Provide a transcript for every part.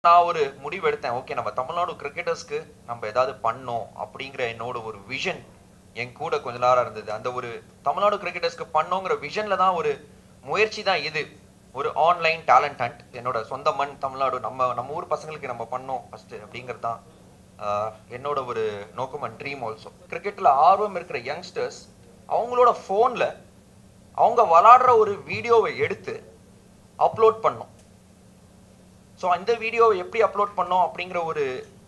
நான் ஒரு முடிவு எடுத்தேன் ஓகே நம்ம தமிழ்நாடு கிரிக்கெட்டர்ஸ்க்கு நம்ம ஏதாவது பண்ணோம் அப்படிங்கிற என்னோட ஒரு விஷன் என் கூட கொஞ்ச நேரம் இருந்தது அந்த ஒரு தமிழ்நாடு கிரிக்கெட்டர்ஸ்க்கு பண்ணோங்கிற விஷன்ல தான் ஒரு முயற்சி தான் இது ஒரு ஆன்லைன் டேலண்ட் ஹண்ட் என்னோட சொந்த மண் தமிழ்நாடு நம்ம நம்ம ஊர் பசங்களுக்கு நம்ம பண்ணோம் ஃபர்ஸ்ட் அப்படிங்கிறது தான் ஆஹ், என்னோட ஒரு நோக்கம் அண்ட் ட்ரீம் ஆல்சோ கிரிக்கெட்ல ஆர்வம் இருக்கிற யங்ஸ்டர்ஸ் அவங்களோட ஃபோன்ல அவங்க விளாடுற ஒரு வீடியோவை எடுத்து அப்லோட் பண்ணோம் ஸோ அந்த வீடியோவை எப்படி அப்லோட் பண்ணோம் அப்படிங்கிற ஒரு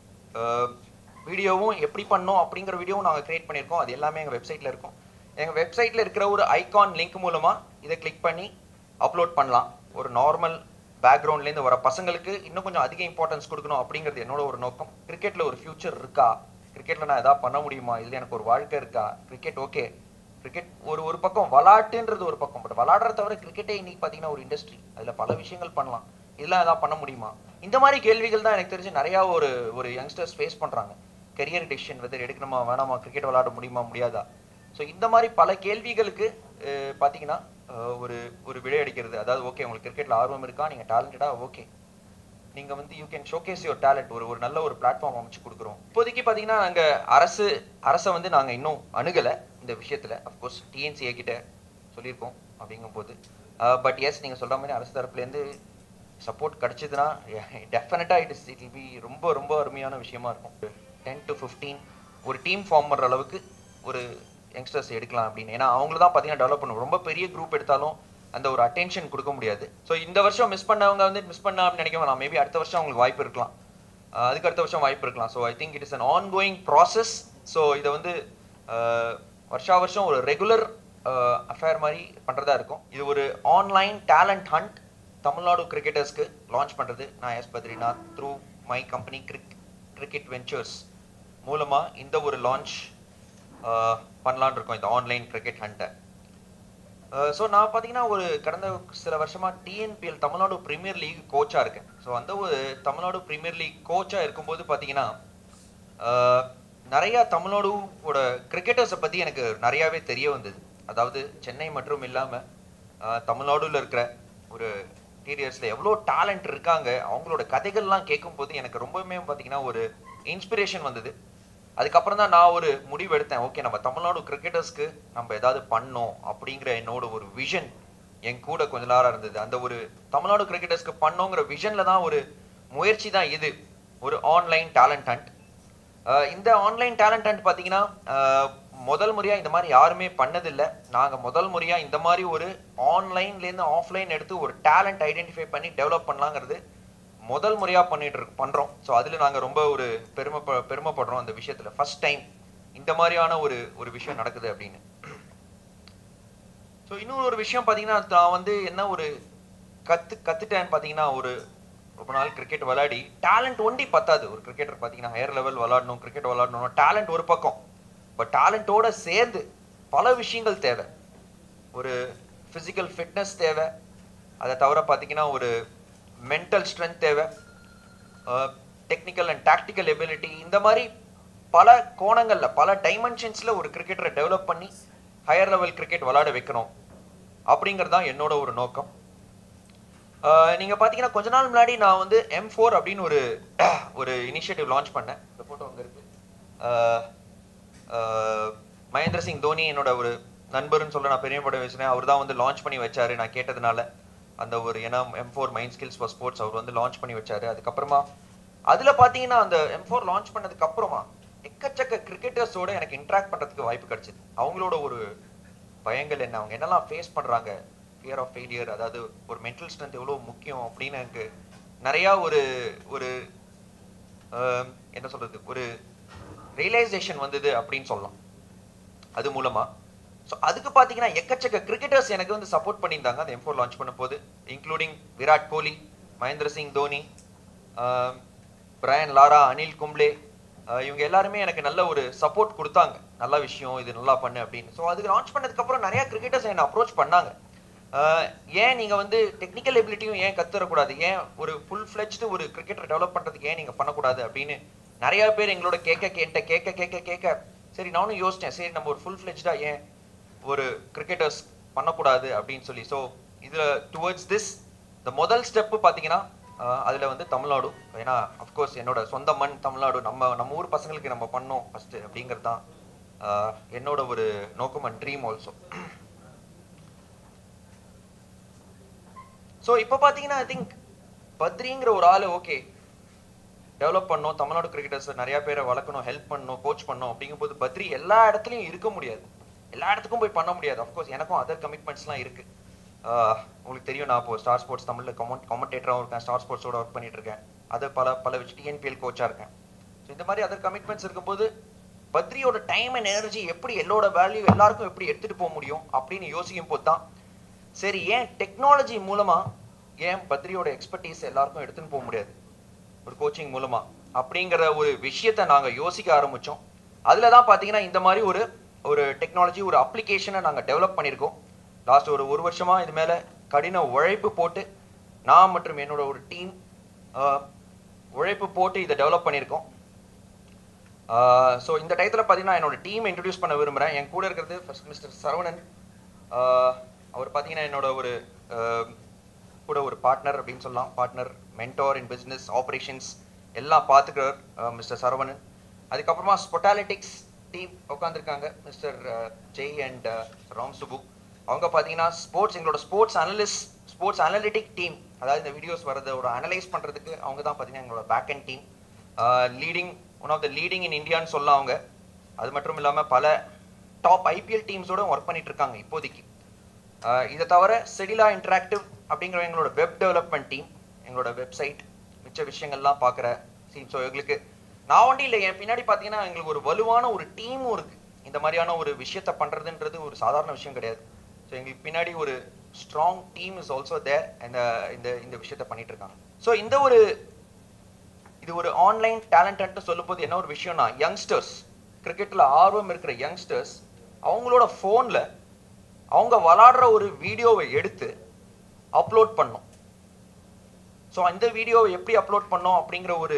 வீடியோவும் எப்படி பண்ணோம் அப்படிங்கிற வீடியோவும் நாங்கள் கிரியேட் பண்ணியிருக்கோம் அது எல்லாமே எங்கள் வெப்சைட்டில் இருக்கும் எங்கள் வெப்சைட்டில் இருக்கிற ஒரு ஐகான் லிங்க் மூலமாக இதை கிளிக் பண்ணி அப்லோட் பண்ணலாம் ஒரு நார்மல் பேக்ரவுண்ட்லேருந்து வர பசங்களுக்கு இன்னும் கொஞ்சம் அதிக இம்பார்ட்டன்ஸ் கொடுக்கணும் அப்படிங்கிறது என்னோட ஒரு நோக்கம் கிரிக்கெட்டில் ஒரு ஃபியூச்சர் இருக்கா கிரிக்கெட்டில் நான் எதாவது பண்ண முடியுமா இல்லை எனக்கு ஒரு வாழ்க்கை இருக்கா கிரிக்கெட் ஓகே கிரிக்கெட் ஒரு ஒரு பக்கம் விளாட்டுன்றது ஒரு பக்கம் பட் விளாடுறத தவிர கிரிக்கெட்டே இன்னைக்கு பார்த்தீங்கன்னா ஒரு இண்டஸ்ட்ரி அதில் பல விஷயங்கள் பண்ணலாம் இதெல்லாம் எதாவது பண்ண முடியுமா இந்த மாதிரி கேள்விகள் தான் எனக்கு தெரிஞ்சு நிறையா ஒரு ஒரு யங்ஸ்டர்ஸ் ஃபேஸ் பண்ணுறாங்க கெரியர் டெசிஷன் வெதர் எடுக்கணுமா வேணாமா கிரிக்கெட் விளாட முடியுமா முடியாதா ஸோ இந்த மாதிரி பல கேள்விகளுக்கு அஹ், பார்த்தீங்கன்னா அஹ், ஒரு ஒரு விடை அடிக்கிறது அதாவது ஓகே உங்களுக்கு கிரிக்கெட்டில் ஆர்வம் இருக்கா நீங்கள் டேலண்டடாக ஓகே நீங்க வந்து you can showcase your talent ஒரு ஒரு நல்ல ஒரு பிளாட்ஃபார்ம் அமைச்சு கொடுக்குறோம் இப்போதைக்கு பாத்தீங்கன்னா நாங்க அரசு அரசை வந்து நாங்க இன்னும் அணுகல இந்த விஷயத்துல அஃப்கோர்ஸ் டிஎன்சிஏ கிட்ட சொல்லியிருக்கோம் அப்படிங்கும் போது பட் எஸ் நீங்க சொல்ற மாதிரி அரசு தரப்புல இருந்து சப்போர்ட் கிடைச்சதுன்னா டெஃபினட்டா இட் இஸ் இட் பி ரொம்ப ரொம்ப அருமையான விஷயமா இருக்கும் டென் டு ஃபிஃப்டீன் ஒரு டீம் ஃபார்ம் பண்ற அளவுக்கு ஒரு யங்ஸ்டர்ஸ் எடுக்கலாம் அப்படின்னு ஏன்னா அவங்கள தான் பார்த்தீங்கன்னா டெவலப் பண்ணும் ரொம்ப பெரிய குரூப் எடுத்தாலும் அந்த ஒரு அட்டென்ஷன் கொடுக்க முடியாது ஸோ இந்த வருஷம் மிஸ் பண்ணவங்க வந்து மிஸ் பண்ண அப்படின்னு நினைக்க வேணாம் மேபி அடுத்த வருஷம் அவங்களுக்கு வாய்ப்பு இருக்கலாம் அஹ் அதுக்கு அடுத்த வருஷம் வாய்ப்பு இருக்கலாம் so I think it is an ongoing process so இதை வந்து அஹ், வருஷா வருஷம் ஒரு ரெகுலர் அஃபேர் மாதிரி பண்ணுறதா இருக்கும் இது ஒரு ஆன்லைன் டேலண்ட் ஹண்ட் தமிழ்நாடு கிரிக்கெட்டர்ஸ்க்கு லான்ச் பண்ணுறது நான் S Badrinath through my company cric cricket ventures மூலமாக இந்த ஒரு லான்ச் பண்ணலான்னு இருக்கோம் இந்த ஆன்லைன் கிரிக்கெட் ஹண்ட்டை ஸோ நான் பார்த்தீங்கன்னா ஒரு கடந்த சில வருஷமா டிஎன்பிஎல் தமிழ்நாடு பிரீமியர் லீக் கோச்சாக இருக்கேன் ஸோ அந்த ஒரு தமிழ்நாடு பிரீமியர் லீக் கோச்சாக இருக்கும்போது பார்த்தீங்கன்னா அஹ், நிறைய தமிழ்நாடுவோட கிரிக்கெட்டர்ஸை பற்றி எனக்கு நிறையாவே தெரிய வந்தது அதாவது சென்னை மற்றும் இல்லாமல் தமிழ்நாடுல இருக்கிற ஒரு டீரியர்ஸில் எவ்வளோ டேலண்ட் இருக்காங்க அவங்களோட கதைகள்லாம் கேட்கும்போது எனக்கு ரொம்பவுமே பார்த்தீங்கன்னா ஒரு இன்ஸ்பிரேஷன் வந்தது அதுக்கப்புறம் தான் நான் ஒரு முடிவு எடுத்தேன் ஓகே நம்ம தமிழ்நாடு கிரிக்கெட்டர்ஸ்க்கு நம்ம ஏதாவது பண்ணோம் அப்படிங்கிற என்னோட ஒரு விஷன் என் கூட கொஞ்ச நேரம் இருந்தது அந்த ஒரு தமிழ்நாடு கிரிக்கெட்டர்ஸ்க்கு பண்ணோங்கிற விஷன்ல தான் ஒரு முயற்சி தான் இது ஒரு ஆன்லைன் டேலண்ட் ஹண்ட் இந்த ஆன்லைன் டேலண்ட் ஹண்ட் பார்த்தீங்கன்னா அஹ், முதல் முறையா இந்த மாதிரி யாருமே பண்ணதில்லை நாங்க முதல் முறையா இந்த மாதிரி ஒரு ஆன்லைன்லேருந்து ஆஃப்லைன் எடுத்து ஒரு டேலண்ட் ஐடென்டிஃபை பண்ணி டெவலப் பண்ணலாங்கிறது முதல் முறையா பண்ணிட்டு இருக்கு பண்றோம் ஸோ அதுல நாங்க ரொம்ப ஒரு பெருமை பெருமைப்படுறோம் அந்த விஷயத்துல ஃபர்ஸ்ட் டைம் இந்த மாதிரியான ஒரு ஒரு விஷயம் நடக்குது அப்படின்னு ஸோ இன்னொரு ஒரு விஷயம் பார்த்தீங்கன்னா நான் வந்து என்ன ஒரு கத்து கத்துட்டேன்னு பார்த்தீங்கன்னா ஒரு ரொம்ப நாள் கிரிக்கெட் விளையாடி டேலண்ட் ஒண்டி பத்தாது ஒரு கிரிக்கெட்டர் பார்த்தீங்கன்னா ஹையர் லெவல் விளாடணும் கிரிக்கெட் விளாடணும் டேலண்ட் ஒரு பக்கம் பட் டேலண்டோட சேர்ந்து பல விஷயங்கள் தேவை ஒரு ஃபிசிக்கல் ஃபிட்னஸ் தேவை அதை தவிர பார்த்தீங்கன்னா ஒரு மென்டல் ஸ்ட்ரென்த் தேவை டெக்னிக்கல் அண்ட் டாக்டிக்கல் எபிலிட்டி இந்த மாதிரி பல கோணங்கள்ல பல டைமென்ஷன்ஸ்ல ஒரு கிரிக்கெட்டரை டெவலப் பண்ணி ஹையர் லெவல் கிரிக்கெட் விளையாட வைக்கணும் அப்படிங்கிறது தான் என்னோட ஒரு நோக்கம் ஆஹ் நீங்க பாத்தீங்கன்னா கொஞ்ச நாள் முன்னாடி நான் வந்து எம் ஃபோர் அப்படின்னு ஒரு ஒரு இனிஷியேட்டிவ் லான்ச் பண்ணேன் இந்த போட்டோ அங்க இருக்கு ஆஹ் ஆஹ் மகேந்திர சிங் தோனி என்னோட ஒரு நண்பர்னு சொல்ல நான் பெரிய படம் வச்சுனேன் அவர் தான் வந்து லான்ச் பண்ணி வச்சாரு நான் கேட்டதுனால அந்த ஒரு ஏன்னா M four mind skills for sports அவர் வந்து லான்ச் பண்ணி வச்சாரு அதுக்கப்புறமா அதுல பாத்தீங்கன்னா அந்த எம் ஃபோர் லான்ச் பண்ணதுக்கு அப்புறமா எக்கச்சக்க கிரிக்கெட்டர்ஸோட எனக்கு இன்ட்ராக்ட் பண்றதுக்கு வாய்ப்பு கிடைச்சது அவங்களோட ஒரு பயங்கள் என்ன அவங்க என்னெல்லாம் ஃபேஸ் பண்றாங்க ஃபியர் ஆஃப் ஃபெயிலியர் அதாவது ஒரு மென்டல் ஸ்ட்ரென்த் எவ்வளோ முக்கியம் அப்படின்னு எனக்கு நிறையா ஒரு ஒரு ஆஹ், என்ன சொல்றது ஒரு ரியலைசேஷன் வந்தது அப்படின்னு சொல்லலாம் அது மூலமா ஸோ அதுக்கு பார்த்தீங்கன்னா எக்கச்சக்க கிரிக்கெட்டர்ஸ் எனக்கு வந்து சப்போர்ட் பண்ணியிருந்தாங்க அந்த எம் லான்ச் பண்ணும் போது இன்க்ளூடிங் விராட் கோலி மகேந்திர சிங் தோனி ஆஹ், பிரையன் லாரா அனில் கும்ப்ளே ஆஹ், இவங்க எல்லாருமே எனக்கு நல்ல ஒரு சப்போர்ட் கொடுத்தாங்க நல்ல விஷயம் இது நல்லா பண்ணு அப்படின்னு ஸோ அதுக்கு லான்ச் பண்ணதுக்கு அப்புறம் நிறைய கிரிக்கெட்டர்ஸ் என்னை அப்ரோச் பண்ணாங்க ஆஹ், ஏன் நீங்க வந்து டெக்னிக்கல் எபிலிட்டியும் ஏன் கத்துறக்கூடாது ஏன் ஒரு ஃபுல் ஃபிளெஜ்டு ஒரு கிரிக்கெட்டர் டெவலப் பண்றதுக்கு ஏன் நீங்க பண்ணக்கூடாது அப்படின்னு நிறைய பேர் எங்களோட கேட்க கேட்ட கேட்க கேட்க கேட்க சரி நானும் யோசிச்சேன் சரி நம்ம ஒரு ஃபுல் ஃபிளெஜ்டா ஏன் ஒரு கிரிக்கெட்டர்ஸ் பண்ணக்கூடாது அப்படின்னு சொல்லி ஸோ இதுல டுவர்ட்ஸ் திஸ் இந்த முதல் ஸ்டெப்பு பார்த்தீங்கன்னா அதில் வந்து தமிழ்நாடு ஏன்னா அஃப்கோர்ஸ் என்னோட சொந்த மண் தமிழ்நாடு நம்ம நம்ம ஊர் பசங்களுக்கு நம்ம பண்ணோம் ஃபஸ்ட்டு அப்படிங்கிறது தான் ஆஹ் என்னோட ஒரு நோக்கம் அண்ட் ட்ரீம் ஆல்சோ ஸோ இப்போ பார்த்தீங்கன்னா ஐ திங்க் பத்ரிங்கிற ஒரு ஆள் ஓகே டெவலப் பண்ணோம் தமிழ்நாடு கிரிக்கெட்டர்ஸ் நிறைய பேரை வளர்க்கணும் ஹெல்ப் பண்ணணும் கோச் பண்ணணும் அப்படிங்கும்போது பத்ரி எல்லா இடத்துலையும் இருக்க முடியாது எல்லா இடத்துக்கும் போய் பண்ண முடியாது அஃப்கோர்ஸ் எனக்கும் அதர் கமிட்மெண்ட்ஸ்லாம் இருக்கு ஆஹ் உங்களுக்கு தெரியும் நான் இப்போ ஸ்டார் ஸ்போர்ட்ஸ் தமிழில் கமெண்ட் கமெண்டேட்டராகவும் இருக்கேன் ஸ்டார் ஸ்போர்ட்ஸோட ஒர்க் பண்ணிட்டு இருக்கேன் அது பல பல டிஎன்பிஎல் கோச்சாக இருக்கேன் ஸோ இந்த மாதிரி அதர் கமிட்மெண்ட்ஸ் இருக்கும்போது பத்ரியோட டைம் அண்ட் எனர்ஜி எப்படி எல்லோட வேல்யூ எல்லாருக்கும் எப்படி எடுத்துட்டு போக முடியும் அப்படின்னு யோசிக்கும் போது தான் சரி ஏன் டெக்னாலஜி மூலமா ஏன் பத்ரியோட எக்ஸ்பர்டீஸ் எல்லாருக்கும் எடுத்துன்னு போக முடியாது ஒரு கோச்சிங் மூலமா அப்படிங்கிற ஒரு விஷயத்தை நாங்க யோசிக்க ஆரம்பிச்சோம் அதுல தான் பாத்தீங்கன்னா இந்த மாதிரி ஒரு ஒரு டெக்னாலஜி ஒரு அப்ளிகேஷனை நாங்க டெவலப் பண்ணியிருக்கோம் லாஸ்ட் ஒரு ஒரு வருஷமா இது மேல கடின உழைப்பு போட்டு நான் மற்றும் என்னோட ஒரு டீம் உழைப்பு போட்டு இதை டெவலப் பண்ணியிருக்கோம் ஸோ இந்த டயத்தில் பார்த்தீங்கன்னா என்னோட டீம் இன்ட்ரடியூஸ் பண்ண விரும்புகிறேன் என் கூட இருக்கிறது ஃபர்ஸ்ட் மிஸ்டர் சரவணன் ஆஹ் அவர் பார்த்தீங்கன்னா என்னோட ஒரு ஆஹ் கூட ஒரு பார்ட்னர் அப்படின்னு சொல்லலாம் partner mentor in business operations எல்லாம் பார்த்துக்கிறார் மிஸ்டர் சரவணன் அதுக்கப்புறமா ஸ்பொட்டாலிட்டிக்ஸ் டீம் உட்காந்துருக்காங்க மிஸ்டர் ஜெய் அண்ட் ராம் சுபு அவங்க பார்த்தீங்கன்னா ஸ்போர்ட்ஸ் எங்களோட sports analyst sports analytic team அதாவது இந்த வீடியோஸ் வரதை ஒரு அனலைஸ் பண்ணுறதுக்கு அவங்க தான் பார்த்தீங்கன்னா எங்களோட backend team leading one of the leading in இந்தியான்னு சொல்லலாம் அவங்க அது மட்டும் இல்லாமல் பல டாப் ஐபிஎல் டீம்ஸோட ஒர்க் பண்ணிட்டு இருக்காங்க இப்போதைக்கு ஆஹ் இதை தவிர செடிலா இன்டராக்டிவ் அப்படிங்கிற எங்களோட வெப் டெவலப்மெண்ட் டீம் எங்களோட வெப்சைட் மிச்ச விஷயங்கள்லாம் பார்க்குற டீம் ஸோ எங்களுக்கு நான் ஒண்டி இல்லை என் பின்னாடி பார்த்தீங்கன்னா எங்களுக்கு ஒரு வலுவான ஒரு டீமும் இருக்கு இந்த மாதிரியான ஒரு விஷயத்த பண்றதுன்றது ஒரு சாதாரண விஷயம் கிடையாது ஸோ எங்களுக்கு பின்னாடி ஒரு strong team is also there இந்த இந்த இந்த விஷயத்த பண்ணிட்டு இருக்காங்க ஸோ இந்த ஒரு இது ஒரு ஆன்லைன் டேலண்ட்னு சொல்லும்போது என்ன ஒரு விஷயம்னா யங்ஸ்டர்ஸ் கிரிக்கெட்ல ஆர்வம் இருக்கிற யங்ஸ்டர்ஸ் அவங்களோட ஃபோன்ல அவங்க விளாடுற ஒரு வீடியோவை எடுத்து அப்லோட் பண்ணோம் ஸோ அந்த வீடியோவை எப்படி அப்லோட் பண்ணோம் அப்படிங்கிற ஒரு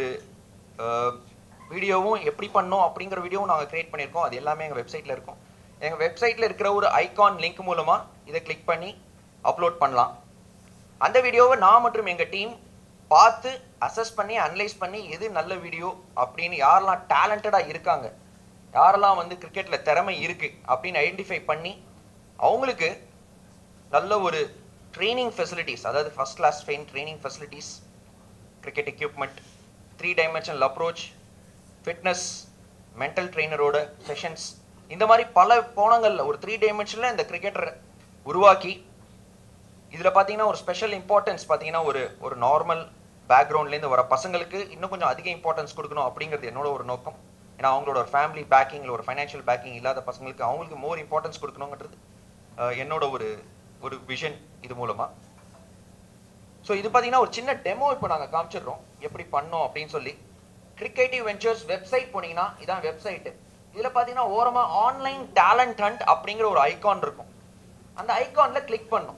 வீடியோவும் எப்படி பண்ணோம் அப்படிங்கிற வீடியோவும் நாங்கள் கிரியேட் பண்ணியிருக்கோம் அது எல்லாமே எங்கள் வெப்சைட்டில் இருக்கும் எங்கள் வெப்சைட்டில் இருக்கிற ஒரு ஐகான் லிங்க் மூலமாக இதை கிளிக் பண்ணி அப்லோட் பண்ணலாம் அந்த வீடியோவை நான் மற்றும் எங்கள் டீம் பார்த்து அசஸ் பண்ணி அனலைஸ் பண்ணி எது நல்ல வீடியோ அப்படின்னு யாரெல்லாம் டேலண்டடாக இருக்காங்க யாரெல்லாம் வந்து கிரிக்கெட்டில் திறமை இருக்கு அப்படின்னு ஐடென்டிஃபை பண்ணி அவங்களுக்கு நல்ல ஒரு ட்ரைனிங் ஃபெசிலிட்டிஸ் அதாவது first class train training facilities cricket equipment three dimensional approach fitness mental ட்ரெயினரோட செஷன்ஸ் இந்த மாதிரி பல கோணங்களில் ஒரு த்ரீ டைமென்ஷனில் இந்த கிரிக்கெட்டரை உருவாக்கி இதில் பார்த்தீங்கன்னா ஒரு ஸ்பெஷல் இம்பார்ட்டன்ஸ் பார்த்தீங்கன்னா ஒரு ஒரு நார்மல் பேக்ரவுண்ட்லேருந்து வர பசங்களுக்கு இன்னும் கொஞ்சம் அதிக இம்பார்ட்டன்ஸ் கொடுக்கணும் அப்படிங்கிறது என்னோட ஒரு நோக்கம் ஏன்னா அவங்களோட ஒரு ஃபேமிலி பேக்கிங்கில் ஒரு ஃபைனான்ஷியல் பேக்கிங் இல்லாத பசங்களுக்கு அவங்களுக்கு மோர் இம்பார்ட்டன்ஸ் கொடுக்கணுங்கிறது அஹ், என்னோட ஒரு ஒரு விஷன் இது மூலமா ஸோ இது பார்த்தீங்கன்னா ஒரு சின்ன டெமோ இப்போ நாங்கள் காமிச்சிடுறோம் எப்படி பண்ணோம் அப்படின்னு சொல்லி கிரிக்கெட்டிவ் வெஞ்சர்ஸ் வெப்சைட் போனீங்கன்னா இதான் வெப்சைட் இதில் பார்த்தீங்கன்னா ஓரமாக ஆன்லைன் டேலண்ட் ஹண்ட் அப்படிங்கிற ஒரு ஐகான் இருக்கும் அந்த ஐகானில் கிளிக் பண்ணும்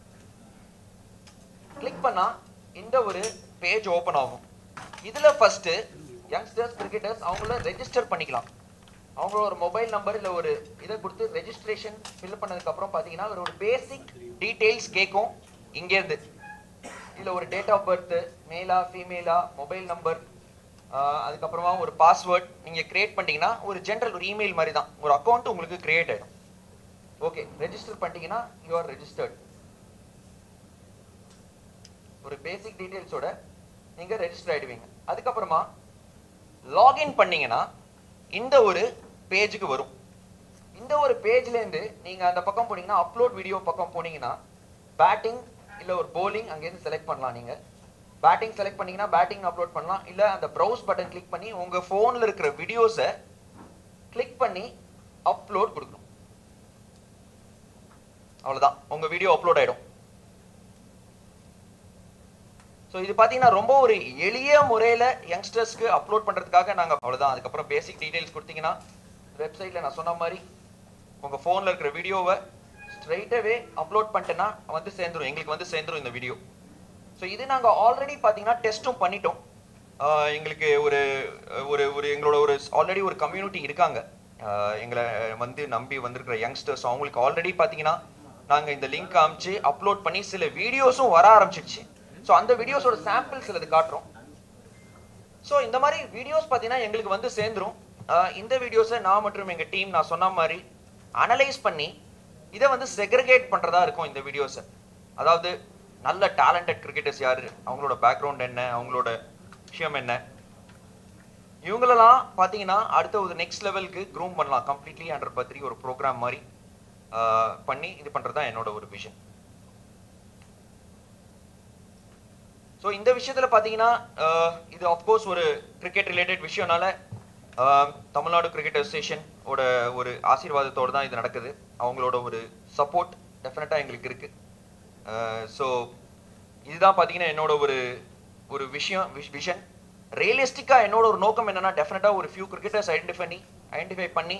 கிளிக் பண்ணா இந்த ஒரு பேஜ் ஓபன் ஆகும் இதுல ஃபர்ஸ்ட் யங்ஸ்டர்ஸ் கிரிக்கெட்டர்ஸ் அவங்கள ரெஜிஸ்டர் பண்ணிக்கலாம் அவங்களோட ஒரு மொபைல் நம்பர் இல்ல ஒரு இதை கொடுத்து ரெஜிஸ்ட்ரேஷன் ஃபில் பண்ணதுக்கு அப்புறம் பாத்தீங்கன்னா ஒரு ஒரு பேசிக் டீடைல்ஸ் கேட்கும் இங்க இருந்து இதுல ஒரு டேட் ஆஃப் பர்த் மேலா ஃபீமேலா மொபைல் நம்பர் அதுக்கப்புறமா ஒரு பாஸ்வேர்ட் நீங்க கிரியேட் பண்ணிட்டீங்கன்னா ஒரு ஜென்ரல் ஒரு இமெயில் மாதிரி தான் ஒரு அக்கௌண்ட் உங்களுக்கு கிரியேட் ஆயிடும் ஓகே ரெஜிஸ்டர் பண்ணிட்டீங்கன்னா யூ ஆர் ரெஜிஸ்டர்ட் ஒரு பேசிக் டீடைல்ஸோட நீங்க ரெஜிஸ்டர் ஆயிடுவீங்க அதுக்கப்புறமா லாகின் பண்ணீங்கன்னா இந்த ஒரு பேஜுக்கு வரும் இந்த ஒரு பேஜ்ல இருந்து நீங்க அந்த பக்கம் போனீங்கன்னா அப்லோட் வீடியோ பக்கம் போனீங்கன்னா பேட்டிங் இல்ல ஒரு bowling அங்கேருந்து செலக்ட் பண்ணலாம் நீங்க பேட்டிங் செலக்ட் பண்ணீங்கன்னா பேட்டிங் அப்லோட் பண்ணலாம் இல்ல அந்த ப்ரௌஸ் பட்டன் கிளிக் பண்ணி உங்க போன்ல இருக்கிற வீடியோஸை கிளிக் பண்ணி அப்லோட் கொடுக்கணும் அவ்வளவுதான் உங்க வீடியோ அப்லோட் ஆயிடும் ஸோ இது பார்த்தீங்கன்னா ரொம்ப ஒரு எளிய முறையில் யங்ஸ்டர்ஸ்க்கு அப்லோட் பண்ணுறதுக்காக நாங்கள் அவ்வளோதான் அதுக்கப்புறம் பேசிக் டீடைல்ஸ் கொடுத்தீங்கன்னா வெப்சைட்டில் நான் சொன்ன மாதிரி உங்கள் ஃபோனில் இருக்கிற வீடியோவை ஸ்ட்ரைட்டாகவே அப்லோட் பண்ணிட்டேன்னா வந்து சேர்ந்துரும் எங்களுக்கு வந்து சேர்ந்துரும் இந்த வீடியோ ஸோ இது நாங்கள் ஆல்ரெடி பார்த்தீங்கன்னா டெஸ்ட்டும் பண்ணிட்டோம் ஆஹ் எங்களுக்கு ஒரு ஒரு ஒரு எங்களோட ஒரு ஆல்ரெடி ஒரு கம்யூனிட்டி இருக்காங்க ஆஹ் எங்களை வந்து நம்பி வந்திருக்கிற யங்ஸ்டர்ஸ் அவங்களுக்கு ஆல்ரெடி பார்த்தீங்கன்னா நாங்கள் இந்த லிங்க் காமிச்சு அப்லோட் பண்ணி சில வீடியோஸும் வர ஆரம்பிச்சிடுச்சு ஸோ அந்த வீடியோஸோட சாம்பிள்ஸ் சிலது காட்டுறோம் ஸோ இந்த மாதிரி வீடியோஸ் பார்த்தீங்கன்னா எங்களுக்கு வந்து சேர்ந்துரும் அஹ் இந்த வீடியோஸை நான் மற்றும் எங்கள் டீம் நான் சொன்ன மாதிரி அனலைஸ் பண்ணி இதை வந்து செக்ரிகேட் பண்ணுறதா இருக்கும் இந்த வீடியோஸை அதாவது நல்ல டேலண்டட் கிரிக்கெட்டர்ஸ் யாரு அவங்களோட பேக்ரவுண்ட் என்ன அவங்களோட விஷயம் என்ன இவங்களெல்லாம் பார்த்தீங்கன்னா அடுத்த ஒரு நெக்ஸ்ட் லெவலுக்கு க்ரூம் பண்ணலாம் கம்ப்ளீட்லி ஹண்ட்ரட் பர் த்ரீ ஒரு ப்ரோக்ராம் மாதிரி ஆஹ் பண்ணி இது பண்ணுறது தான் என்னோட ஒரு விஷன் ஸோ இந்த விஷயத்துல பார்த்தீங்கன்னா ஆஹ் இது அஃப்கோர்ஸ் ஒரு கிரிக்கெட் ரிலேட்டட் விஷயம்னால ஆஹ் தமிழ்நாடு கிரிக்கெட் அசோசியேஷன் ஓட ஒரு ஆசீர்வாதத்தோடு தான் இது நடக்குது அவங்களோட ஒரு சப்போர்ட் டெஃபினட்டாக எங்களுக்கு இருக்கு ஸோ இதுதான் பார்த்தீங்கன்னா என்னோட ஒரு ஒரு விஷயம் விஷன் ரியலிஸ்டிக்காக என்னோட ஒரு நோக்கம் என்னன்னா டெஃபினட்டாக ஒரு ஃபியூ கிரிக்கெட்டர்ஸ் ஐடென்டிஃபை பண்ணி ஐடென்டிஃபை பண்ணி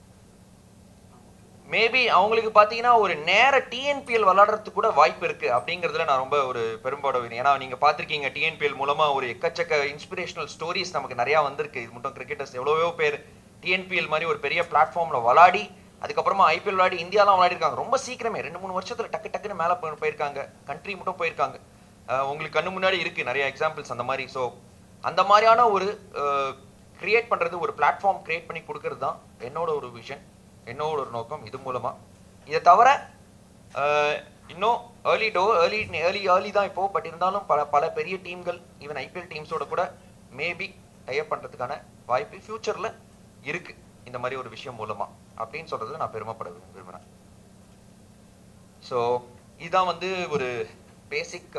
மேபி அவங்களுக்கு பார்த்தீங்கன்னா ஒரு நேர டிஎன்பிஎல் விளாடுறதுக்கு கூட வாய்ப்பு இருக்கு அப்படிங்கிறதுல நான் ரொம்ப ஒரு பெரும்பாடுவேன் ஏன்னா நீங்க பார்த்துருக்கீங்க டிஎன்பிஎல் மூலமா ஒரு எக்கச்சக்க இன்ஸ்பிரேஷனல் ஸ்டோரிஸ் நமக்கு நிறைய வந்திருக்கு இது மட்டும் கிரிக்கெட்டர்ஸ் எவ்வளவோ பேர் டிஎன்பிஎல் மாதிரி ஒரு பெரிய பிளாட்ஃபார்ம்ல விளாடி அதுக்கப்புறமா ஐபிஎல் விளையாடி இந்தியாலாம் விளையாடி இருக்காங்க ரொம்ப சீக்கிரமே ரெண்டு மூணு வருஷத்துல டக்கு டக்குன்னு மேல போய் போயிருக்காங்க கண்ட்ரி மட்டும் போயிருக்காங்க அஹ் உங்களுக்கு கண்ணு முன்னாடி இருக்கு நிறைய எக்ஸாம்பிள்ஸ் அந்த மாதிரி ஸோ அந்த மாதிரியான ஒரு கிரியேட் பண்றது ஒரு பிளாட்ஃபார்ம் கிரியேட் பண்ணி கொடுக்கறது தான் என்னோட ஒரு விஷன் என்னோட ஒரு நோக்கம் இது மூலமா இதை தவிர அஹ், இன்னும் early to early early early தான் இப்போ பட் இருந்தாலும் பல பல பெரிய டீம்கள் ஈவன் ஐபிஎல் டீம்ஸோட கூட மேபி டைப் பண்றதுக்கான வாய்ப்பு ஃபியூச்சர்ல இருக்கு இந்த மாதிரி ஒரு விஷயம் மூலமா அப்படின்னு சொல்றது நான் பெருமைப்பட விரும்பு- விரும்புறேன் ஸோ இதான் வந்து ஒரு பேசிக்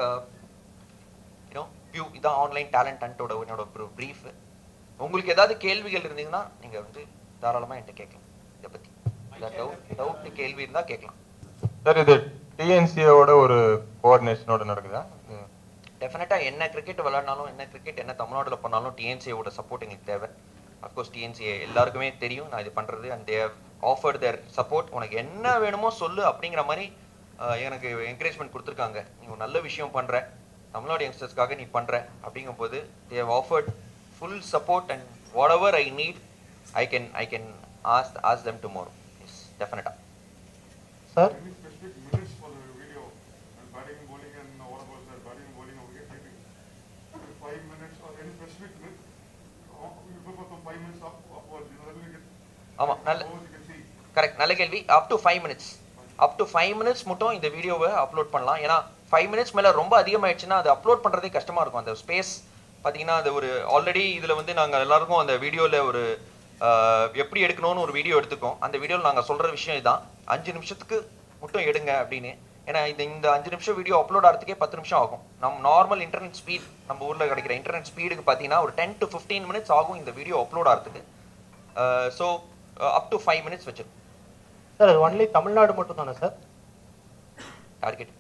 யூனோ வியூ இதான் ஆன்லைன் டேலண்ட் ஹண்டோட என்னோட ஒரு ப்ரீஃப் உங்களுக்கு ஏதாவது கேள்விகள் இருந்தீங்கன்னா நீங்க வந்து தாராளமா என்கிட்ட கேட்கலாம் இதை பத்தி டவுட் டவுட் கேள்வி இருந்தா கேட்கலாம் சார் இது டிஎன்சியோட ஒரு கோஆர்டினேஷனோட நடக்குதா இது டெஃபினட்டா என்ன கிரிக்கெட் விளையாடினாலும் என்ன கிரிக்கெட் என்ன தமிழ்நாடுல பண்ணாலும் டிஎன்சியோட சப்போர்ட் எங்களுக்கு தேவை அஃப்கோர்ஸ் டிஎன்சி எல்லாருக்குமே தெரியும் நான் இது பண்றது and they offered their support உனக்கு என்ன வேணுமோ சொல்லு அப்படிங்கிற மாதிரி அஹ், எனக்கு என்கரேஜ்மெண்ட் கொடுத்துருக்காங்க நீ ஒரு நல்ல விஷயம் பண்ற தமிழ்நாடு யங்ஸ்டர்ஸ்க்காக நீ பண்ற அப்படிங்கும்போது they offered full support and whatever I need I can I can ask ask them tomorrow yes டெஃபினட்டா sir Any specific minutes for the video and batting, bowling and what about that batting, bowling or wicket taking? Five minutes or any specific minute? Uh, We go for five minutes up, upwards, you know, then we can. ஆமா நல்ல How you can see. Correct நல்ல கேள்வி up to five minutes up to five minutes மட்டும் இந்த வீடியோவை upload பண்ணலாம் ஏன்னா five minutes மேலே ரொம்ப அதிகமாயிடுச்சுன்னா அது அப்லோட் பண்ணுறதே கஷ்டமா இருக்கும் அந்த ஸ்பேஸ் பார்த்தீங்கன்னா அது ஒரு ஆல்ரெடி இதில் வந்து நாங்கள் எல்லாருக்கும் அந்த வீடியோவில் ஒரு ஆஹ், எப்படி எடுக்கணும்னு ஒரு வீடியோ எடுத்துக்கோம் அந்த வீடியோவில் நாங்கள் சொல்கிற விஷயம் இதுதான் அஞ்சு நிமிஷத்துக்கு மட்டும் எடுங்க அப்படின்னு ஏன்னா இந்த இந்த அஞ்சு நிமிஷம் வீடியோ அப்லோட் ஆகிறதுக்கே பத்து நிமிஷம் ஆகும் நம்ம நார்மல் இன்டர்நெட் ஸ்பீட் நம்ம ஊரில் கிடைக்கிற இன்டர்நெட் ஸ்பீடுக்கு பார்த்தீங்கன்னா ஒரு டென் டு ஃபிஃப்டீன் மினிட்ஸ் ஆகும் இந்த வீடியோ அப்லோட் ஆகிறதுக்கு so up to five minutes வச்சிருக்கோம் சார் அது ஒன்லி தமிழ்நாடு மட்டும் தானே சார் டார்கெட்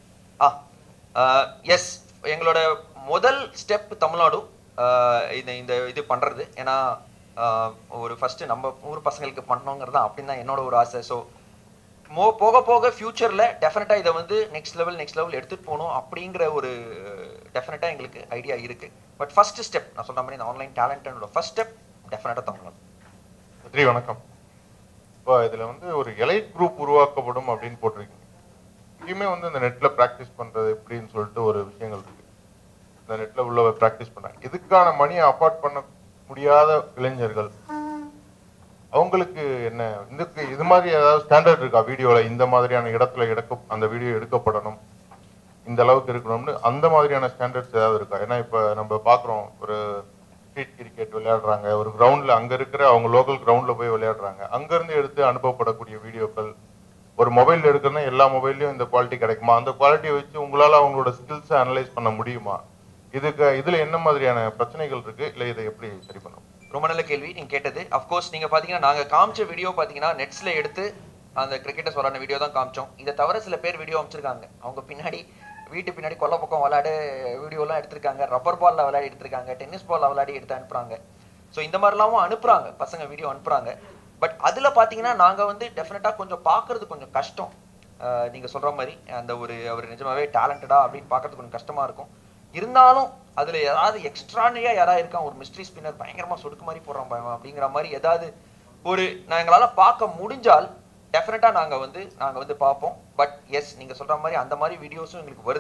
ஆ எஸ் எங்களோட முதல் ஸ்டெப் தமிழ்நாடு ஆஹ் இந்த இந்த இது பண்றது ஏன்னா ஆஹ் ஒரு ஃபர்ஸ்ட் நம்ம ஊர் பசங்களுக்கு பண்ணணுங்கிறது தான் அப்படின்னு தான் என்னோட ஒரு ஆசை ஸோ மோ போக போக ஃபியூச்சர்ல டெஃபினட்டா இதை வந்து நெக்ஸ்ட் லெவல் நெக்ஸ்ட் லெவல் எடுத்துட்டு போகணும் அப்படிங்கிற ஒரு டெஃபினட்டா எங்களுக்கு ஐடியா இருக்கு பட் ஃபர்ஸ்ட் ஸ்டெப் நான் சொன்ன மாதிரி இந்த ஆன்லைன் டேலண்டோட ஃபர்ஸ்ட் ஸ்டெப் டெஃபினட்டா தமிழ்நாடு ஸ்ரீ வணக்கம் இப்போ இதுல வந்து ஒரு எலைட் குரூப் உருவாக்கப்படும் அப்படின்னு போட்டிருக்கீங்க இங்கேயுமே வந்து இந்த நெட்ல பிராக்டிஸ் பண்றது எப்படின்னு சொல்லிட்டு ஒரு விஷயங்கள் இருக்கு இந்த நெட்ல உள்ள பிராக்டிஸ் பண்றாங்க இதுக்கான மணியை அஃபோர்ட் பண்ண முடியாத இளைஞர்கள் அவங்களுக்கு என்ன இதுக்கு இது மாதிரி ஏதாவது ஸ்டாண்டர்ட் இருக்கா வீடியோல இந்த மாதிரியான இடத்துல எடுக்க அந்த வீடியோ எடுக்கப்படணும் இந்த அளவுக்கு இருக்கணும்னு அந்த மாதிரியான ஸ்டாண்டர்ட்ஸ் ஏதாவது இருக்கா ஏன்னா இப்ப நம்ம பாக்குறோம் ஒரு ஸ்ட்ரீட் கிரிக்கெட் விளையாடுறாங்க ஒரு கிரவுண்ட்ல அங்க இருக்கிற அவங்க லோக்கல் கிரவுண்ட்ல போய் விளையாடுறாங்க அங்க இருந்து எடுத்து அனுப்பப்படக்கூடிய வீடியோக்கள் ஒரு மொபைல் எடுக்கிறதுனா எல்லா மொபைல்லையும் இந்த குவாலிட்டி கிடைக்குமா அந்த குவாலிட்டியை வச்சு உங்களால அவங்களோட ஸ்கில்ஸை அனலைஸ் பண்ண முடியுமா இதுக்கு இதுல என்ன மாதிரியான பிரச்சனைகள் இருக்கு இல்ல இதை எப்படி சரி பண்ணணும் ரொம்ப நல்ல கேள்வி நீங்க கேட்டது அஃப்கோர்ஸ் நீங்க பாத்தீங்கன்னா நாங்க காமிச்ச வீடியோ பாத்தீங்கன்னா நெட்ஸ்ல எடுத்து அந்த கிரிக்கெட்டர்ஸ் விளாட வீடியோ தான் காமிச்சோம் இதை தவிர சில பேர் வீடியோ அமைச்சிருக்காங்க அவங்க பின்னாடி வீட்டு பின்னாடி கொல்லை பக்கம் விளையாடு வீடியோலாம் எடுத்திருக்காங்க ரப்பர் பால்ல விளையாடி எடுத்திருக்காங்க டென்னிஸ் பால்ல விளையாடி எடுத்து அனுப்புறாங்க ஸோ இந்த மாதிரிலாமும் அனுப்புறாங்க பசங்க வீடியோ அனுப்புறாங்க பட் அதுல பாத்தீங்கன்னா நாங்க வந்து டெஃபினட்டா கொஞ்சம் பார்க்கிறது கொஞ்சம் கஷ்டம் அஹ் நீங்க சொல்ற மாதிரி அந்த ஒரு அவர் நிஜமாவே டேலண்டடா அப்படின்னு பார்க்கறது கொஞ்சம் கஷ்டமா இருக்கும் இருந்தாலும் அதுல ஏதாவது எக்ஸ்ட்ரானியா யாராவது இருக்கான் ஒரு மிஸ்ட்ரி ஸ்பின்னர் பயங்கரமா சொடுக்கு மாதிரி போடுறான் பயமா அப்படிங்கிற மாதிரி ஏதாவது ஒரு நான் எங்களால பார்க்க முடிஞ்சால் டெஃபினட்டா நாங்க வந்து நாங்க வந்து பார்ப்போம் பட் எஸ் நீங்க சொல்ற மாதிரி அந்த மாதிரி வீடியோஸும் எங்களுக்கு வருது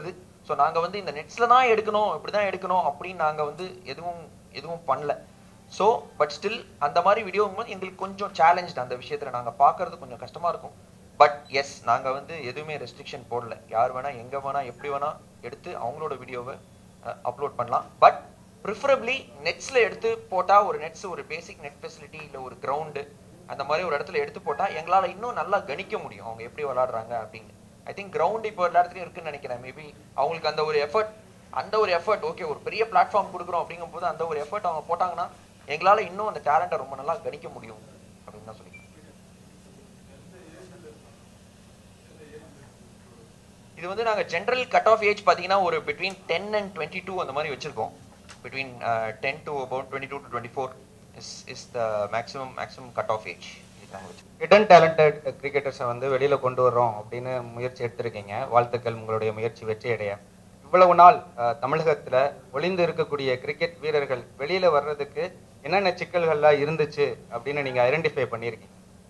ஸோ நாங்கள் வந்து இந்த நெட்ஸில் தான் எடுக்கணும் இப்படி தான் எடுக்கணும் அப்படின்னு நாங்கள் வந்து எதுவும் எதுவும் பண்ணல ஸோ பட் ஸ்டில் அந்த மாதிரி வீடியோ போது எங்களுக்கு கொஞ்சம் சேலஞ்ச் அந்த விஷயத்தில் நாங்கள் பார்க்கறது கொஞ்சம் கஷ்டமாக இருக்கும் பட் எஸ் நாங்கள் வந்து எதுவுமே ரெஸ்ட்ரிக்ஷன் போடல யார் வேணால் எங்கே வேணால் எப்படி வேணால் எடுத்து அவங்களோட வீடியோவை அப்லோட் பண்ணலாம் பட் ப்ரிஃபரபிளி நெட்ஸில் எடுத்து போட்டால் ஒரு நெட்ஸ் ஒரு பேசிக் நெட் ஃபெசிலிட்டி இல்லை ஒரு கிரவுண்டு அந்த மாதிரி ஒரு இடத்துல எடுத்து போட்டால் எங்களால் இன்னும் நல்லா கணிக்க முடியும் அவங்க எப்படி விளாடுறாங்க அப்படின்னு ஐ திங்க் கிரவுண்ட் இப்போ எல்லா இடத்துலையும் இருக்குன்னு நினைக்கிறேன் மேபி அவங்களுக்கு அந்த ஒரு எஃபர்ட் அந்த ஒரு எஃபர்ட் ஓகே ஒரு பெரிய பிளாட்ஃபார்ம் கொடுக்குறோம் அப்படிங்கும்போது அந்த ஒரு எஃபர்ட் அவங்க போட்டாங்கன்னா எங்களால் இன்னும் அந்த டேலண்ட்டை ரொம்ப நல்லா கணிக்க முடியும் அப்படின்னு தான் சொல்லிக்கிறேன் இது வந்து நாங்கள் ஜென்ரல் கட் ஆஃப் ஏஜ் பார்த்தீங்கன்னா ஒரு between ten and twenty two அந்த மாதிரி வச்சிருக்கோம் between ten to about twenty two to twenty four is is the maximum maximum cut off age இது நாங்கள் வச்சிருக்கோம் ஹிடன் டேலண்டட் கிரிக்கெட்டர்ஸை வந்து வெளியில கொண்டு வர்றோம் அப்படின்னு முயற்சி எடுத்திருக்கீங்க வாழ்த்துக்கள் உங்களுடைய முயற்சி வெற்றி அடைய இவ்வளவு நாள் அஹ், தமிழகத்துல ஒளிந்து இருக்கக்கூடிய கிரிக்கெட் வீரர்கள் வெளியில வர்றதுக்கு என்னென்ன சிக்கல்கள்லாம் இருந்துச்சு அப்படின்னு நீங்க ஐடென்டிஃபை பண்ணியிருக்கீங்க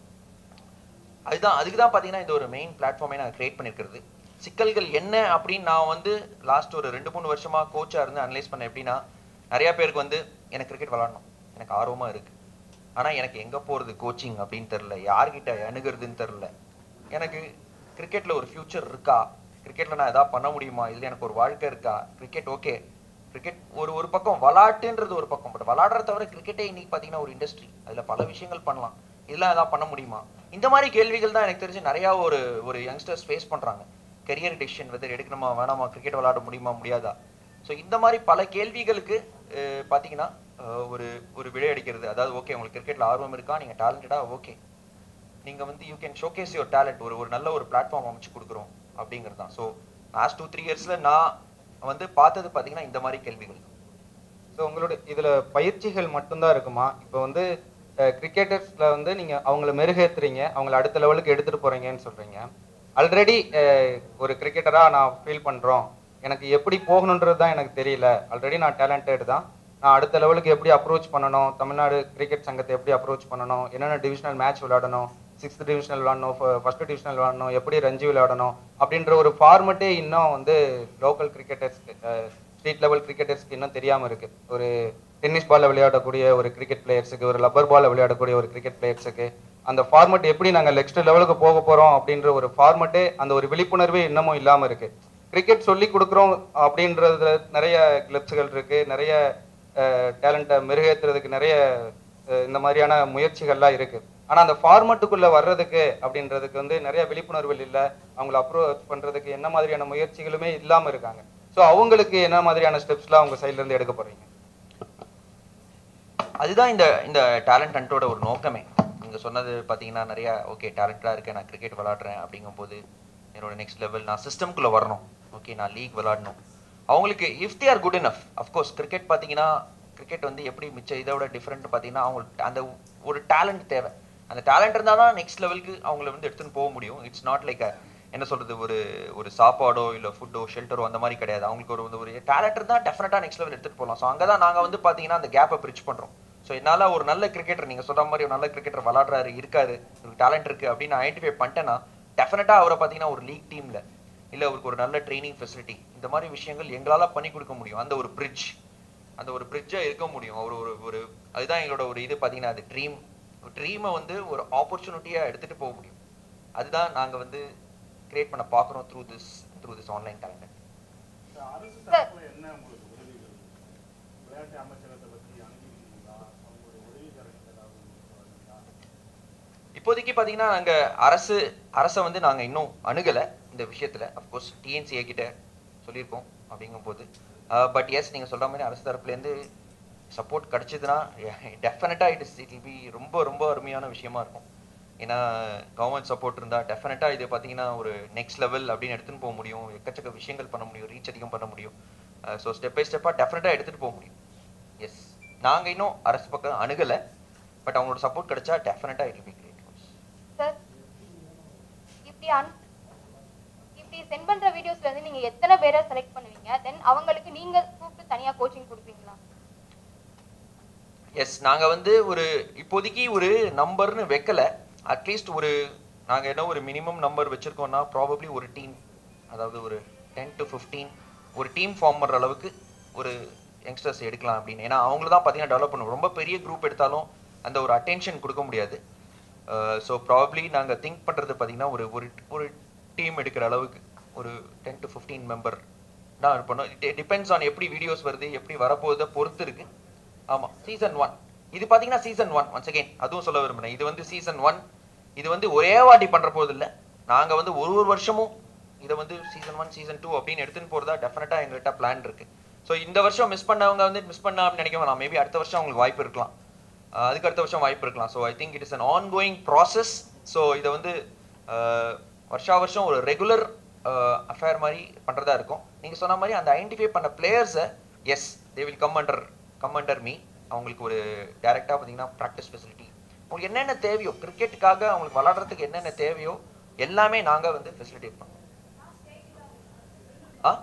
அதுதான் அதுக்கு தான் பார்த்தீங்கன்னா இந்த ஒரு மெயின் பிளாட்ஃபார்மே நாங்கள் கிரியேட் பண்ணியிருக்கிறது சிக்கல்கள் என்ன அப்படின்னு நான் வந்து லாஸ்ட் ஒரு ரெண்டு மூணு வருஷமா கோச்சாக இருந்து அனலைஸ் பண்ணேன் எப்படின்னா நிறைய பேருக்கு வந்து எனக்கு கிரிக்கெட் விளாடணும் எனக்கு ஆர்வமா இருக்கு ஆனா எனக்கு எங்க போறது கோச்சிங் அப்படின்னு தெரியல யார்கிட்ட அணுகிறதுன்னு தெரியல எனக்கு கிரிக்கெட்ல ஒரு ஃபியூச்சர் இருக்கா கிரிக்கெட்ல நான் எதாவது பண்ண முடியுமா இதுல எனக்கு ஒரு வாழ்க்கை இருக்கா கிரிக்கெட் ஓகே கிரிக்கெட் ஒரு ஒரு பக்கம் விளாட்டுன்றது ஒரு பக்கம் பட் விளாடுறத தவிர கிரிக்கெட்டே இன்னைக்கு பாத்தீங்கன்னா ஒரு இண்டஸ்ட்ரி அதுல பல விஷயங்கள் பண்ணலாம் இதெல்லாம் எதாவது பண்ண முடியுமா இந்த மாதிரி கேள்விகள் தான் எனக்கு தெரிஞ்சு நிறைய ஒரு ஒரு யங்ஸ்டர்ஸ் ஃபேஸ் பண்றாங்க கெரியர் டிசிஷன் வெதர் எடுக்கணுமா வேணாமா கிரிக்கெட் விளையாட முடியுமா முடியாதா ஸோ இந்த மாதிரி பல கேள்விகளுக்கு அஹ், பாத்தீங்கன்னா அஹ், ஒரு ஒரு விடை அடிக்கிறது அதாவது ஓகே உங்களுக்கு கிரிக்கெட்ல ஆர்வம் இருக்கா நீங்க டேலண்டடா ஓகே நீங்க வந்து you can showcase your talent ஒரு ஒரு நல்ல ஒரு பிளாட்ஃபார்ம் அமைச்சு கொடுக்குறோம் அப்படிங்கிறது தான் ஸோ லாஸ்ட் டூ த்ரீ இயர்ஸ்ல நான் வந்து பார்த்தது பாத்தீங்கன்னா இந்த மாதிரி கேள்விகள் ஸோ உங்களோட இதுல பயிற்சிகள் மட்டும்தான் இருக்குமா இப்போ வந்து கிரிக்கெட்டர்ஸ்ல வந்து நீங்க அவங்கள மெருகேத்துறீங்க அவங்கள அடுத்த லெவலுக்கு எடுத்துட்டு போறீங்கன்னு சொல்றீங்க ஆல்ரெடி ஒரு கிரிக்கெட்டரா நான் ஃபீல் பண்றோம் எனக்கு எப்படி போகணுன்றது தான் எனக்கு தெரியல ஆல்ரெடி நான் டேலண்டட் தான் நான் அடுத்த லெவலுக்கு எப்படி அப்ரோச் பண்ணணும் தமிழ்நாடு கிரிக்கெட் சங்கத்தை எப்படி அப்ரோச் பண்ணணும் என்னென்ன டிவிஷனல் மேட்ச் விளையாடணும் சிக்ஸ்த் டிவிஷனல் விளையாடணும் ஃபர்ஸ்ட் டிவிஷனல் விளையாடணும் எப்படி ரஞ்சி விளையாடணும் அப்படின்ற ஒரு ஃபார்மட்டே இன்னும் வந்து லோக்கல் கிரிக்கெட்டர்ஸ்க்கு ஸ்டேட் லெவல் கிரிக்கெட்டர்ஸ்க்கு இன்னும் தெரியாம இருக்கு ஒரு டென்னிஸ் பால்ல விளையாடக்கூடிய ஒரு கிரிக்கெட் பிளேயர்ஸுக்கு ஒரு லப்பர் பால்ல விளையாடக்கூடிய ஒரு கிரிக்கெட் பிளேயர்ஸுக்கு அந்த ஃபார்மட் எப்படி நாங்க நெக்ஸ்ட் லெவலுக்கு போக போறோம் அப்படின்ற ஒரு ஃபார்மட்டே அந்த ஒரு விழிப்புணர்வே இன்னமும் இல்லாம இருக்கு கிரிக்கெட் சொல்லி கொடுக்குறோம் அப்படின்றதுல நிறைய கிளப்ஸுகள் இருக்கு நிறைய டேலண்ட்டை மெருகேற்றுறதுக்கு நிறைய அஹ், இந்த மாதிரியான முயற்சிகள்லாம் இருக்கு ஆனா அந்த ஃபார்மட்டுக்குள்ள வர்றதுக்கு அப்படின்றதுக்கு வந்து நிறைய விழிப்புணர்வுகள் இல்லை அவங்கள அப்ரோச் பண்றதுக்கு என்ன மாதிரியான முயற்சிகளுமே இல்லாம இருக்காங்க ஸோ அவங்களுக்கு என்ன மாதிரியான ஸ்டெப்ஸ்லாம் உங்க சைட்ல இருந்து எடுக்க போறீங்க அதுதான் இந்த இந்த டேலண்ட் ஹண்டோட ஒரு நோக்கமே நீங்க சொன்னது பாத்தீங்கன்னா நிறைய ஓகே டேலண்டடா இருக்கேன் நான் கிரிக்கெட் விளையாடுறேன் அப்படிங்கும்போது என்னோட நெக்ஸ்ட் லெவல் நான் சிஸ்டம்குள்ள வரணும் ஓகே நான் லீக் விளையாடணும் அவங்களுக்கு if they are good enough of course cricket பாத்தீங்கன்னா கிரிக்கெட் வந்து எப்படி மிச்ச இதை விட டிஃப்ரெண்ட் பாத்தீங்கன்னா அவங்களுக்கு அந்த ஒரு டேலண்ட் தேவை அந்த டேலண்ட் இருந்தால் தான் நெக்ஸ்ட் லெவலுக்கு அவங்கள வந்து எடுத்துன்னு போக முடியும் இட்ஸ் நாட் லைக் என்ன சொல்றது ஒரு ஒரு சாப்பாடோ இல்ல ஃபுட்டோ ஷெல்டரோ அந்த மாதிரி கிடையாது அவங்களுக்கு ஒரு வந்து ஒரு டேலண்ட் இருந்தா டெஃபினட்டா நெக்ஸ்ட் லெவல் எடுத்துட்டு போகலாம் ஸோ அங்கே தான் நாங்க வந்து பாத்தீங்கன்னா அந்த கேப்பை பிரிட்ஜ் பண்றோம் ஸோ என்னால ஒரு நல்ல கிரிக்கெட்டர் நீங்க சொல்ற மாதிரி ஒரு நல்ல கிரிக்கெட்டர் விளாடுறாரு இருக்காரு ஒரு டேலண்ட் இருக்கு அப்படின்னு ஐடென்டிஃபை பண்ணிட்டேன்னா டெஃபினட்டா அவரை பாத்தீங்கன்னா ஒரு லீக் டீம்ல இல்ல அவருக்கு ஒரு நல்ல ட்ரைனிங் ஃபெசிலிட்டி இந்த மாதிரி விஷயங்கள் எங்களால பண்ணி கொடுக்க முடியும் அந்த ஒரு பிரிட்ஜ் அந்த ஒரு பிரிட்ஜா இருக்க முடியும் அவர் ஒரு ஒரு அதுதான் எங்களோட ஒரு இது பாத்தீங்கன்னா அது ட்ரீம் ட்ரீமை வந்து ஒரு ஆப்பர்ச்சுனிட்டியா எடுத்துட்டு போக முடியும் அதுதான் நாங்க வந்து கிரியேட் பண்ண பாக்குறோம் through this through this online talent இந்த அரசு தரப்புல என்ன உங்களுக்கு உதவிகள் விளையாட்டு அமைச்சகத்தை பத்தி அணுகிருக்கீங்களா அவங்களுடைய உதவிகரங்கள் ஏதாவது உங்களுக்கு வருதுங்களா? இப்போதைக்கு பாத்தீங்கன்னா நாங்க அரசு அரசை வந்து நாங்க இன்னும் அணுகல இந்த விஷயத்துல அஃப்கோர்ஸ் டிஎன்சிஏ கிட்ட சொல்லியிருக்கோம் அப்படிங்கும்போது பட் எஸ் நீங்க சொல்ற மாதிரி அரசு தரப்புல இருந்து சப்போர்ட் கிடைச்சதுன்னா டெஃபினட்டா இட் இஸ் இட் பி ரொம்ப ரொம்ப அருமையான விஷயமா இருக்கும் ஏன்னா கவர்மெண்ட் சப்போர்ட் இருந்தா டெஃபினட்டா இது பாத்தீங்கன்னா ஒரு நெக்ஸ்ட் லெவல் அப்படின்னு எடுத்துன்னு போக முடியும் எக்கச்சக்க விஷயங்கள் பண்ண முடியும் ரீச் அதிகம் பண்ண முடியும் ஸோ ஸ்டெப் பை ஸ்டெப்பா டெஃபினட்டா எடுத்துட்டு போக முடியும் எஸ் நாங்க இன்னும் அரசு பக்கம் அணுகல பட் அவங்களோட சப்போர்ட் கிடைச்சா definitely it be great sir இப்படி அன் இப்படி சென்ட் பண்ற வீடியோஸ்ல இருந்து நீங்க எத்தனை பேரை செலக்ட் பண்ணுவீங்க தென் அவங்களுக்கு நீங்க கூப்பிட்டு தனியா கோச்சிங் கொடுப்பீங்களா எஸ் நாங்க வந்து ஒரு இப்போதைக்கு ஒரு நம்பர்னு வைக்கல அட்லீஸ்ட் ஒரு நாங்க என்ன ஒரு மினிமம் நம்பர் வச்சிருக்கோம்னா ப்ராபப்ளி ஒரு டீம் அதாவது ஒரு டென் டு ஃபிஃப்டீன் ஒரு டீம் ஃபார்ம் பண்ணுற அளவுக்கு ஒரு யங்ஸ்டர்ஸ் எடுக்கலாம் அப்படின்னு ஏன்னா அவங்கள தான் பார்த்தீங்கன்னா டெவலப் பண்ணுவோம் ரொம்ப பெரிய குரூப் எடுத்தாலும் அந்த ஒரு அட்டென்ஷன் கொடுக்க முடியாது ஸோ ப்ராப்ளி நாங்கள் திங்க் பண்ணுறது பார்த்தீங்கன்னா ஒரு ஒரு ஒரு டீம் எடுக்கிற அளவுக்கு ஒரு டென் டு ஃபிஃப்டீன் மெம்பர் தான் இது பண்ணோம் இட் டிபெண்ட்ஸ் ஆன் எப்படி வீடியோஸ் வருது எப்படி வரப்போகுதை பொறுத்து இருக்கு ஆமாம் சீசன் ஒன் இது பார்த்தீங்கன்னா சீசன் ஒன் ஒன்ஸ் அகைன் அதுவும் சொல்ல விரும்புகிறேன் இது வந்து சீசன் ஒன் இது வந்து ஒரே வாட்டி பண்ணுற போது இல்லை நாங்கள் வந்து ஒரு ஒரு வருஷமும் இதை வந்து சீசன் ஒன் சீசன் டூ அப்படின்னு எடுத்துன்னு போகிறதா டெஃபினட்டாக எங்கள்கிட்ட பிளான் இருக்கு ஸோ இந்த வருஷம் மிஸ் பண்ணவங்க வந்து மிஸ் பண்ணா அப்படின்னு நினைக்க வேணாம் மேபி அடுத்த வருஷம் அவங்களுக்கு வாய்ப்பு இருக்கலாம் ஆஹ் அதுக்கு அடுத்த வருஷம் வாய்ப்பு இருக்கலாம் so I think it is an ongoing process so இதை வந்து ஆஹ் வருஷா வருஷம் ஒரு ரெகுலர் அஃபேர் மாதிரி பண்ணுறதா இருக்கும் நீங்கள் சொன்ன மாதிரி அந்த ஐடென்டிஃபை பண்ண பிளேயர்ஸை as they will come under come under me அவங்களுக்கு ஒரு டேரெக்டாக பார்த்தீங்கன்னா ப்ராக்டிஸ் ஃபெசிலிட்டி உங்களுக்கு என்னென்ன தேவையோ கிரிக்கெட்டுக்காக அவங்களுக்கு விளாடுறதுக்கு என்னென்ன தேவையோ எல்லாமே நாங்கள் வந்து ஃபெசிலிட்டேட் பண்ணுவோம் ஆ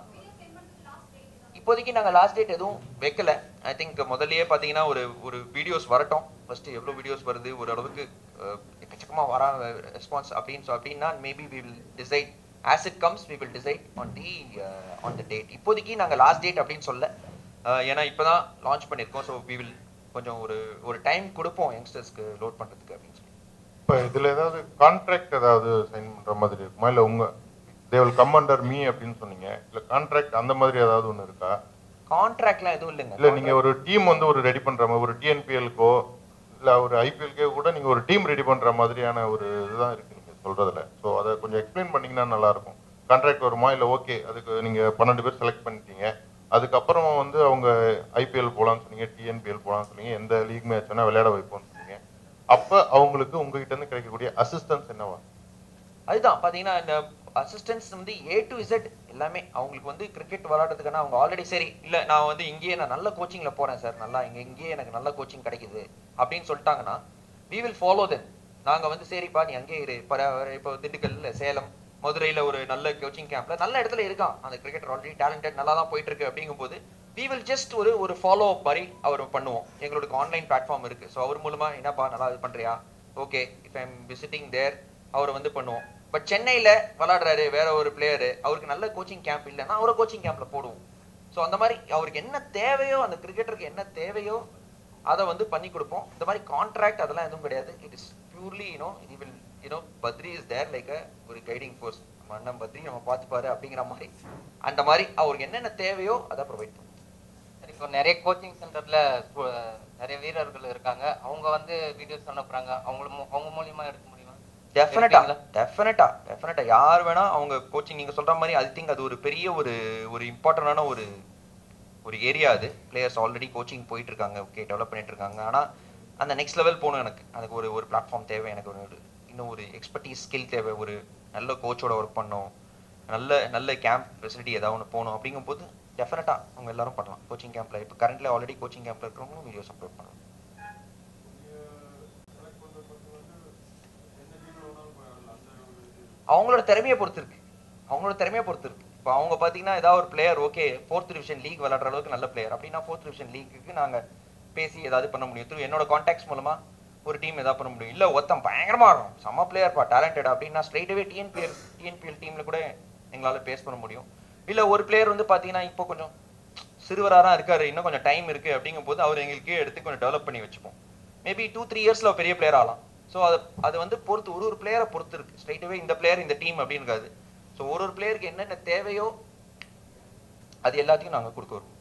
இப்போதைக்கு நாங்கள் லாஸ்ட் டேட் எதுவும் வைக்கல ஐ திங்க் முதல்லயே பார்த்தீங்கன்னா ஒரு ஒரு வீடியோஸ் வரட்டும் ஃபர்ஸ்ட் எவ்வளோ வீடியோஸ் வருது ஒரு அளவுக்கு அஹ், எக்கச்சக்கமா வரா ரெஸ்பான்ஸ் அப்படின்னு சொ- அப்படின்னா maybe we will decide as it comes we will decide on the on the date இப்போதைக்கு நாங்கள் லாஸ்ட் டேட் அப்படின்னு சொல்ல அஹ், ஏன்னா இப்போதான் லான்ச் பண்ணியிருக்கோம் ஸோ வி வில் கொஞ்சம் ஒரு ஒரு டைம் கொடுப்போம் யங்ஸ்டர்ஸ்க்கு லோட் பண்ணுறதுக்கு அப்படின்னு சொல்லி இப்போ இதுல ஏதாவது கான்ட்ராக்ட் ஏதாவது சைன் பண்ற மாதிரி இருக்குமா இல்ல உங்க they will come under me அப்படின்னு சொன்னீங்க இல்ல கான்ட்ராக்ட் அந்த மாதிரி ஏதாவது ஒண்ணு இருக்கா கான்ட்ராக்ட்லாம் எதுவும் இல்லைங்க இல்ல நீங்க ஒரு டீம் வந்து ஒரு ரெடி பண்ற மாதிரி ஒரு டிஎன்பிஎல்க்கோ இல்ல ஒரு ஐபிஎல்க்கே கூட நீங்க ஒரு டீம் ரெடி பண்ற மாதிரியான ஒரு இதுதான் இருக்கு நீங்க சொல்றதுல ஸோ அதை கொஞ்சம் எக்ஸ்பிளைன் பண்ணீங்கன்னா நல்லா இருக்கும் கான்ட்ராக்ட் வருமா இல்ல ஓகே அதுக்கு நீங்க பன்னெண்டு பேர் செலக்ட் பண்ணிட்டீங்க அதுக்கப்புறம் வந்து அவங்க ஐபிஎல் போலாம்னு சொன்னீங்க டிஎன்பிஎல் போலாம்னு சொன்னீங்க எந்த லீக் மேட்ச் வேணா விளையாட வைப்போம்னு சொன்னீங்க அப்ப அவங்களுக்கு உங்ககிட்ட இருந்து கிடைக்கக்கூடிய அசிஸ்டன்ஸ் என்னவா அதுதான் பாத்தீங்கன்னா இந்த அசிஸ்டன்ஸ் வந்து ஏ டு இசட் எல்லாமே அவங்களுக்கு வந்து கிரிக்கெட் விளையாடுறதுக்கான அவங்க ஆல்ரெடி சரி இல்ல நான் வந்து இங்கேயே நான் நல்ல கோச்சிங்ல போறேன் சார் நல்லா இங்க இங்கேயே எனக்கு நல்ல கோச்சிங் கிடைக்குது அப்படின்னு சொல்லிட்டாங்கன்னா வி வில் ஃபாலோ தென் நாங்க வந்து சரிப்பா நீ அங்கேயே இரு இப்போ இப்போ திண்டுக்கல் சேலம் மதுரையில ஒரு நல்ல கோச்சிங் கேம்ப்ல நல்ல இடத்துல இருக்கான் அந்த கிரிக்கெட்டர் ஆல்ரெடி டேலண்டட் நல்லா தான் போயிட்டு இருக்கு அப்படிங்கும்போது வி வில் ஜஸ்ட் ஒரு ஒரு ஃபாலோ அப் மாதிரி அவர் பண்ணுவோம் எங்களுக்கு ஆன்லைன் பிளாட்ஃபார்ம் இருக்கு ஸோ அவர் மூலமா என்னப்பா நல்லா இது பண்றியா okay if I'm visiting there அவரை வந்து பண்ணுவோம் பட் சென்னையில விளாடுறாரு வேற ஒரு பிளேயரு அவருக்கு நல்ல கோச்சிங் கேம்ப் இல்லைன்னா அவரை கோச்சிங் கேம்ப்ல போடுவோம் ஸோ அந்த மாதிரி அவருக்கு என்ன தேவையோ அந்த கிரிக்கெட்டருக்கு என்ன தேவையோ அதை வந்து பண்ணி கொடுப்போம் இந்த மாதிரி கான்ட்ராக்ட் அதெல்லாம் எதுவும் கிடையாது இட் இஸ் பியூர்லி யூனோ இது will you know Badri is there like ஒரு கைடிங் ஃபோர்ஸ் நம்ம அண்ணன் பத்ரி நம்ம பார்த்துப்பாரு அப்படிங்கிற மாதிரி அந்த மாதிரி அவருக்கு என்னென்ன தேவையோ அதை ப்ரொவைட் பண்ணுவோம் சரி இப்போ நிறைய கோச்சிங் சென்டர்ல நிறைய வீரர்கள் இருக்காங்க அவங்க வந்து வீடியோஸ் அனுப்புறாங்க அவங்கள மூ- அவங்க மூலியமா எடுக்க முடியுமா டெஃபினட்டா இருக்கீங்களா? டெஃபினட்டா டெஃபினட்டா யார் வேணா அவங்க கோச்சிங் நீங்க சொல்ற மாதிரி ஐ திங்க் அது ஒரு பெரிய ஒரு ஒரு இம்பார்ட்டன்டான ஒரு ஒரு ஏரியா அது பிளேயர்ஸ் ஆல்ரெடி கோச்சிங் போயிட்டு இருக்காங்க ஓகே டெவலப் பண்ணிட்டு இருக்காங்க ஆனா அந்த நெக்ஸ்ட் லெவல் போகணும் எனக்கு அதுக்கு ஒரு ஒரு பிளாட்ஃபார்ம் தேவை எனக்கு ஒரு இன்னும் ஒரு எக்ஸ்பர்டீஸ் ஸ்கில் தேவை ஒரு நல்ல கோச்சோட ஒர்க் பண்ணணும் நல்ல நல்ல கேம்ப் ஃபெசிலிட்டி ஏதாவது ஒன்று போகணும் அப்படிங்கும்போது டெஃபினட்டா அவங்க எல்லாரும் பண்ணலாம் கோச்சிங் கேம்ப்ல இப்போ கரண்ட்ல ஆல்ரெடி கோச்சிங் கேம்ப்ல இருக்கிறவங்களும் வீடியோஸ் அப்லோட் பண்ணலாம் அவங்களோட திறமையை பொறுத்து இருக்கு அவங்களோட திறமையை பொறுத்து இருக்கு இப்போ அவங்க பார்த்தீங்கன்னா ஏதாவது ஒரு player okay fourth division league விளையாடுற அளவுக்கு நல்ல பிளேயர் அப்படின்னா ஃபோர்த் டிவிஷன் லீக்குக்கு நாங்க பேசி ஏதாவது பண்ண முடியும் த்ரூ என்னோட கான்டாக்ட்ஸ் மூலமா ஒரு டீம் ஏதாவது பண்ண முடியும் இல்ல ஒருத்தன் பயங்கரமா ஆடுறோம் செம்ம பிளேயர்ப்பா டேலண்டட் அப்படின்னா ஸ்ட்ரைட்டாவே டிஎன்பிஎல் டிஎன்பிஎல் டீம்ல கூட எங்களால பேஸ் பண்ண முடியும் இல்ல ஒரு பிளேயர் வந்து பாத்தீங்கன்னா இப்போ கொஞ்சம் சிறுவராக இருக்காரு இன்னும் கொஞ்சம் டைம் இருக்கு அப்படிங்கும்போது அவர் எங்களுக்கு எடுத்து கொஞ்சம் டெவலப் பண்ணி வச்சுப்போம் மேபி டூ த்ரீ இயர்ஸ்ல பெரிய பிளேயர் ஆகலாம் ஸோ அது அது வந்து பொறுத்து ஒரு ஒரு பிளேயரை பொறுத்து இருக்கு ஸ்ட்ரைட்டாவே இந்த பிளேயர் இந்த டீம் அப்படின்னு இருக்காது ஸோ ஒரு ஒரு பிளேயருக்கு என்னென்ன தேவையோ அது எல்லாத்தையும் நாங்க கொடுக்க வருவோம்